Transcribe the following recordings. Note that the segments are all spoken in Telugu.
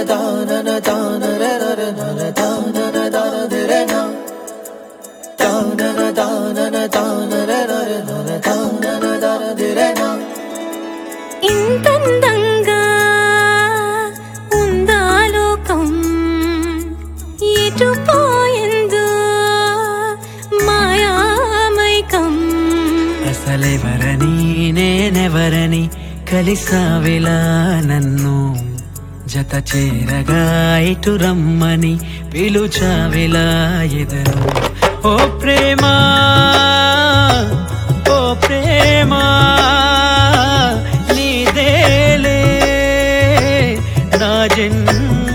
ఇంతందంగా ఉందా లోకం ఎటు పోయిందో మాయామైకం అసలెవరని నేనెవరని కలిసావిలా నన్ను జత చేరగా ఇటు రమ్మని పిలుచావిలా ఎదరు ఓ ప్రేమ ఓ ప్రేమ నీదేలే నా జన్మ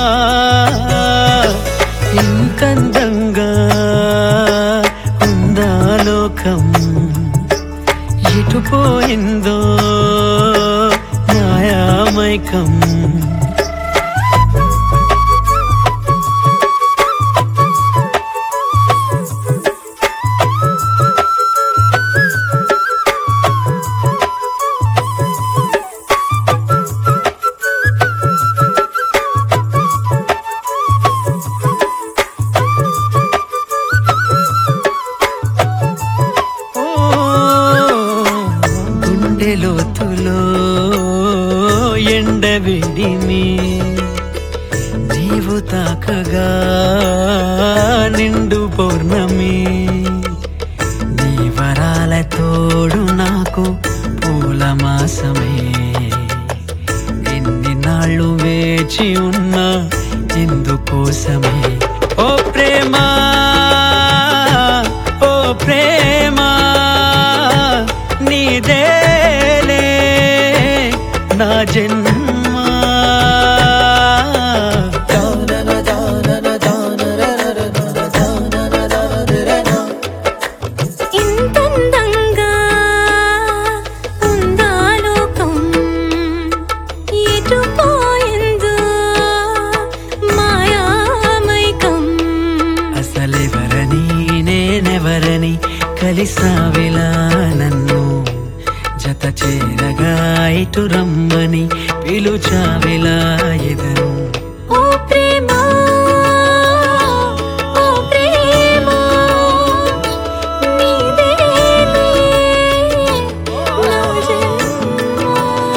ఇంకందంగా ఉందా లోకం ఎటు పోయిందో న్యాయామైకం ఓ గుండె లోతులో ఎండవేడిని నీవు తాకగా నిండు పౌర్ణమి నీ వరాల తోడు నాకు పూల మాసమే ఎన్ని నాళ్ళు వేచి ఉన్నా ఎందుకోసమే ఓ ప్రేమ ఓ ప్రేమ నీదేలే నా జన్మ ఇంతందంగా ఉందా లోకం ఎటు పోయిందో మాయామైకం అసలెవరని నేనెవరని కలిసావిలా నన్ను జత చేరగా ఇటు రమ్మని పిలుచావిలా ఎదరు ఓ ప్రేమ ఓ ప్రేమ నీదేలే నా జన్మ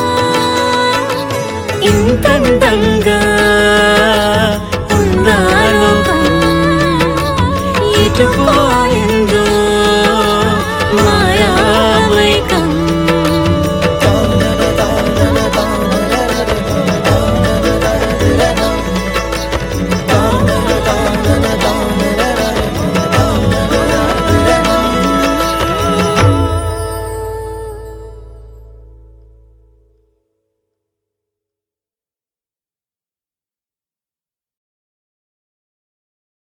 ఇంతందంగా ఉందా లోకం ఎటు పో